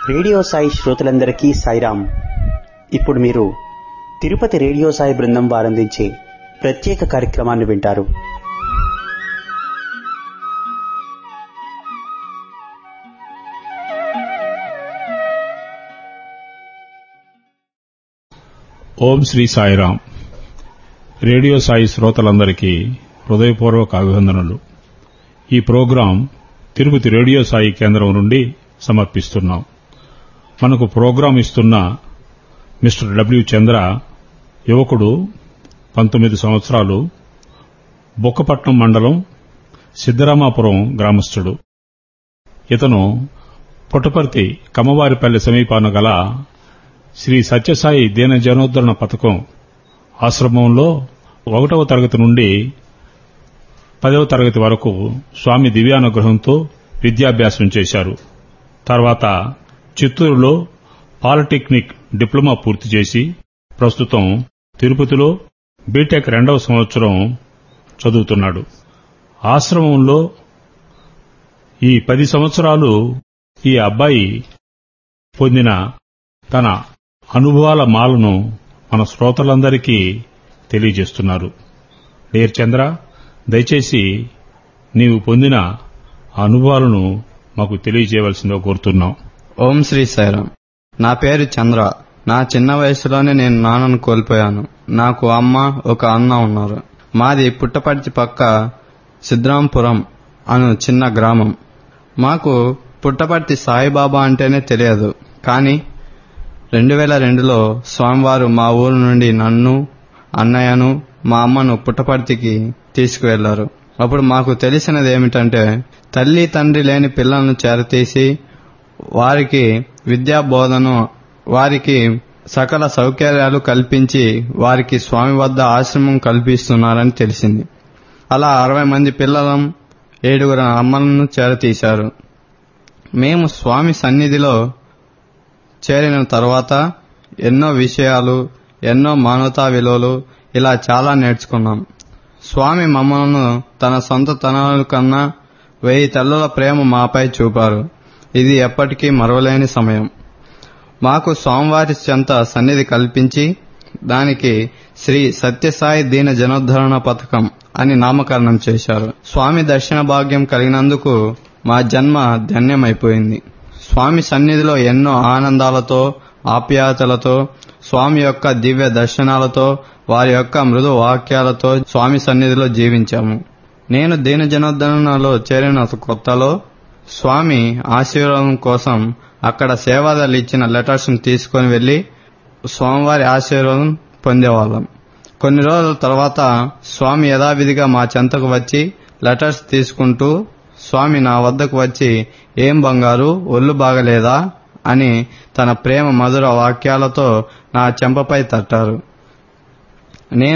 radio Sai శ్రోతలందరికీ సాయిరాం ఇప్పుడు మీరు తిరుపతి రేడియో సాయి బృందం వారందించే ప్రత్యేక కార్యక్రమాన్ని వింటారు ఓం శ్రీ సాయిరాం రేడియో సాయి శ్రోతలందరికీ హృదయపూర్వక అభివందనలు ఈ ప్రోగ్రాం తిరుపతి రేడియో సాయి కేంద్రం నుండి సమర్పిస్తున్నాం మనకు ప్రోగ్రాం ఇస్తున్న మిస్టర్ డబ్ల్యూ చంద్ర యువకుడు పంతొమ్మిది సంవత్సరాలు బొక్కపట్నం మండలం సిద్దరామాపురం గ్రామస్థుడు ఇతను పుట్టపర్తి కమ్మవారిపల్లి సమీపాన గల శ్రీ సత్యసాయి దీన జనోద్ధరణ పథకం ఆశ్రమంలో ఒకటవ తరగతి నుండి పదవ తరగతి వరకు స్వామి దివ్యానుగ్రహంతో విద్యాభ్యాసం చేశారు తర్వాత చిత్తూరులో పాలిటెక్నిక్ డిప్లొమా పూర్తి చేసి ప్రస్తుతం తిరుపతిలో బీటెక్ రెండవ సంవత్సరం చదువుతున్నాడు ఆశ్రమంలో ఈ పది సంవత్సరాలు ఈ అబ్బాయి పొందిన తన అనుభవాల మాలను మన శ్రోతలందరికీ తెలియజేస్తున్నారు డేర్ చంద్ర దయచేసి నీవు పొందిన అనుభవాలను మాకు తెలియజేయవలసిందిగా కోరుతున్నాం ఓం శ్రీ సాయిరాం నా పేరు చంద్ర నా చిన్న వయసులోనే నేను నాన్నను కోల్పోయాను నాకు అమ్మ ఒక అన్న ఉన్నారు మాది పుట్టపర్తి పక్క సిద్రాంపురం అను చిన్న గ్రామం మాకు పుట్టపర్తి సాయిబాబా అంటేనే తెలియదు కానీ రెండు వేల రెండులో స్వామివారు మా ఊరు నుండి నన్ను అన్నయ్యను మా అమ్మను పుట్టపర్తికి తీసుకువెళ్లారు అప్పుడు మాకు తెలిసినది ఏమిటంటే తల్లి తండ్రి లేని పిల్లలను చేరతీసి వారికి విద్యా బోధను వారికి సకల సౌకర్యాలు కల్పించి వారికి స్వామి వద్ద ఆశ్రమం కల్పిస్తున్నారని తెలిసింది అలా అరవై మంది పిల్లలం ఏడుగురు అమ్మలను చేరతీశారు మేము స్వామి సన్నిధిలో చేరిన తర్వాత ఎన్నో విషయాలు ఎన్నో మానవతా విలువలు ఇలా చాలా నేర్చుకున్నాం స్వామి మమ్మల్ని తన సొంత తనాల కన్నా వెయ్యి తల్లుల ప్రేమ మాపై చూపారు ఇది ఎప్పటికీ మరవలేని సమయం మాకు స్వామివారి చెంత సన్నిధి కల్పించి దానికి శ్రీ సత్యసాయి దీన జనోద్ధరణ పథకం అని నామకరణం చేశారు స్వామి దర్శన భాగ్యం కలిగినందుకు మా జన్మ ధన్యమైపోయింది స్వామి సన్నిధిలో ఎన్నో ఆనందాలతో ఆప్యాయతలతో స్వామి యొక్క దివ్య దర్శనాలతో వారి యొక్క మృదు వాక్యాలతో స్వామి సన్నిధిలో జీవించాము నేను దీన జనోద్ధరణలో చేరిన కొత్తలో స్వామి ఆశీర్వాదం కోసం అక్కడ సేవాదాలు ఇచ్చిన లెటర్స్ తీసుకొని వెళ్లి స్వామివారి ఆశీర్వాదం పొందేవాళ్ళం కొన్ని రోజుల తర్వాత స్వామి యథావిధిగా మా చెంతకు వచ్చి లెటర్స్ తీసుకుంటూ స్వామి నా వద్దకు వచ్చి ఏం బంగారు ఒళ్ళు బాగలేదా అని తన ప్రేమ మధుర వాక్యాలతో నా చెంపపై తట్టారు నేను